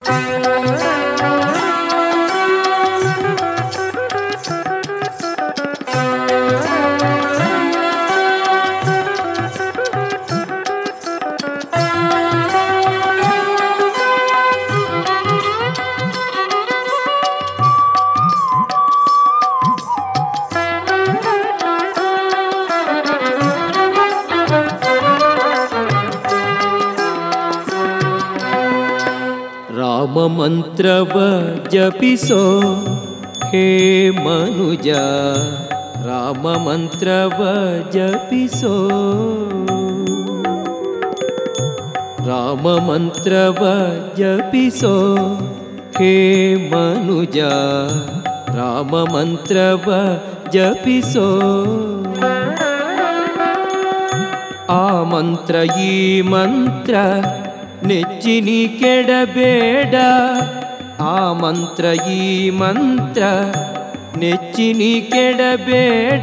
ರಾಮ ಮಂತ್ರವ ಜಪಿಸೋ ಹೇ ಮನುಜ ರಾಮ ಮಂತ್ರವ ಜಪಿಸೋ ರಾಮ ಮಂತ್ರವ ಜಪಿಸೋ ಹೇ ಮನುಜ ರಾಮ ಮಂತ್ರವ ಜಪಿಸೋ ಆ ಮಂತ್ರ ಈ ಮಂತ್ರ ನೆಚ್ಚಿನಿ ಕೆಡಬೇಡ ಆ ಮಂತ್ರ ಈ ಮಂತ್ರ ನೆಚ್ಚಿನಿ ಕೆಡಬೇಡ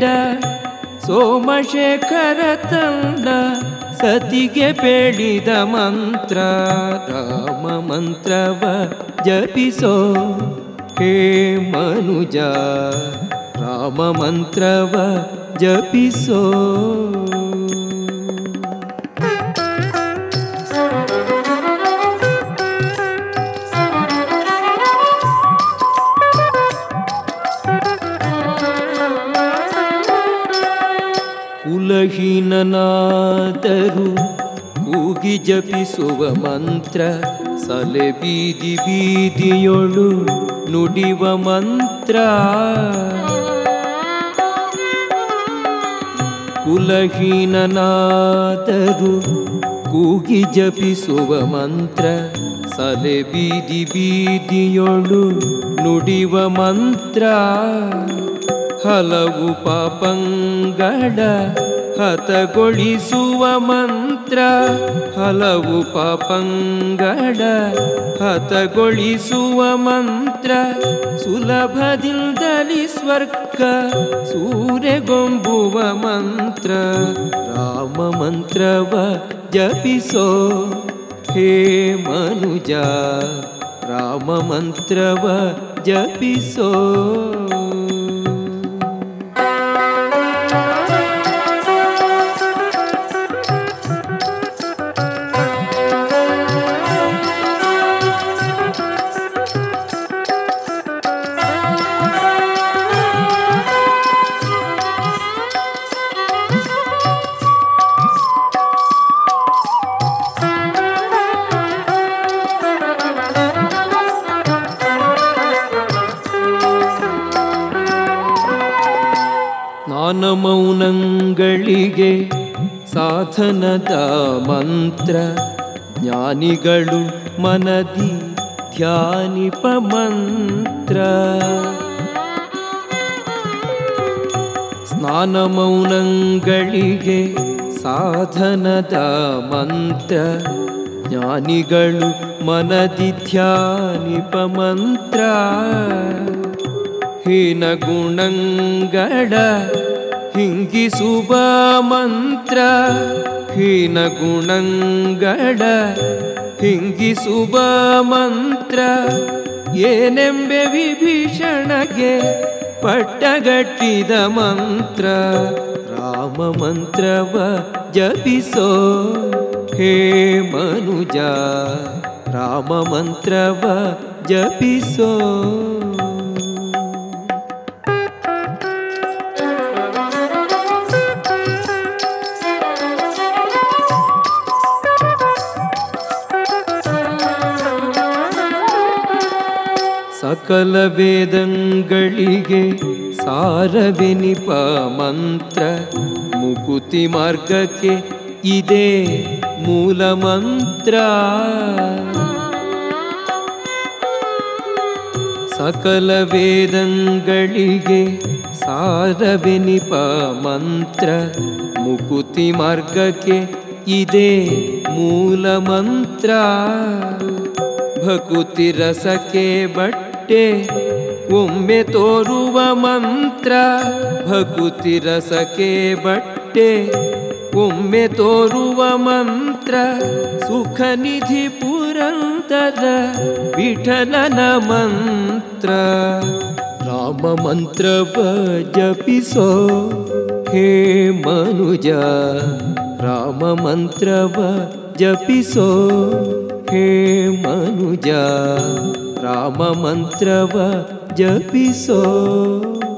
ಸೋಮಶೇಖರ ತಂಡ ಸತಿಗೆ ಬೇಡಿದ ಮಂತ್ರ ರಾಮ ಮಂತ್ರವ ಜಪಿಸೋ ಹೇ ಮನುಜ ರಾಮ ಮಂತ್ರವ ಜಪಿಸೋ ಕುಲಹೀನನಾದರೂ ಕೂಗಿ ಜಪಿಸುವ ಮಂತ್ರ ಸಲೆ ಬೀದಿ ಬೀದಿಯೊಳು ನುಡಿವ ಮಂತ್ರ ಕುಲಹೀನನಾದರೂ ಕೂಗಿ ಜಪಿಸುವ ಮಂತ್ರ ಸಲೆ ಬೀದಿ ಬೀದಿಯೊಳು ನುಡಿವ ಮಂತ್ರ ಹಲವು ಪಾಪಂಗಳ ಹತಗೊಳಿಸುವ ಮಂತ್ರ ಹಲವು ಪಾಪಂಗಳ ಹತಗೊಳಿಸುವ ಮಂತ್ರ ಸುಲಭದಿಂದಲಿ ಸ್ವರ್ಗ ಸೂರ್ಯಗೊಂಬುವ ಮಂತ್ರ ರಾಮ ಮಂತ್ರವ ಜಪಿಸೋ ಹೇ ಮನುಜ ರಾಮ ಮಂತ್ರವ ಜಪಿಸೋ ಜ್ಞಾನ ಮೌನಗಳಿಗೆ ಸಾಧನದ ಮಂತ್ರ ಜ್ಞಾನಿಗಳು ಮನದಿ ಧ್ಯಾನಿಪ ಮಂತ್ರ ಸ್ನಾನ ಮೌನಗಳಿಗೆ ಸಾಧನದ ಮಂತ್ರ ಜ್ಞಾನಿಗಳು ಮನದಿ ಧ್ಯಾನಿಪ ಮಂತ್ರ ಹೀನ ಗುಣಂಗಳ ಹಿಂಗಿಸುವ ಮಂತ್ರ ಹೀನ ಗುಣಂಗಳ ಹಿಂಗಿಸುವ ಮಂತ್ರ ಏನೆಂಬೆ ವಿಭೀಷಣಗೆ ಪಟ್ಟಗಟ್ಟಿದ ಮಂತ್ರ ರಾಮ ಮಂತ್ರವ ಜಪಿಸೋ ಹೇ ಮನುಜ ರಾಮ ಮಂತ್ರವ ಜಪಿಸೋ ಸಕಲ ವೇದಂಗಳಿಗೆ ಸಾರವೆನಿಪ ಮಂತ್ರ ಮುಕುತಿ ಮಾರ್ಗಕ್ಕೆ ಇದೇ ಮೂಲ ಮಂತ್ರ ಸಕಲ ವೇದಂಗಳಿಗೆ ಸಾರವೆನಿಪ ಮಂತ್ರ ಮುಕುತಿ ಮಾರ್ಗಕ್ಕೆ ಇದೇ ಮೂಲ ಮಂತ್ರ ಭಕುತಿ ರಸಕ್ಕೆ ಬಟ್ಟೆ ಒಮ್ಮೆ ತೋರುವ ಮಂತ್ರ ಭಕುತಿ ರಸಕ್ಕೆ ಬಟ್ಟೆ ಒಮ್ಮೆ ತೋರುವ ಮಂತ್ರ ಸುಖ ನಿಧಿ ಪುರಂತ ನಂತರ ವಿಠಲನ ಮಂತ್ರ ರಾಮ ಮಂತ್ರವ ಜಪಿಸೋ ಹೇ ಮನುಜ ರಾಮ ಮಂತ್ರವ ಜಪಿಸೋ ಹೇ ಮನುಜ ರಾಮ ಮಂತ್ರವ ಜಪಿಸೋ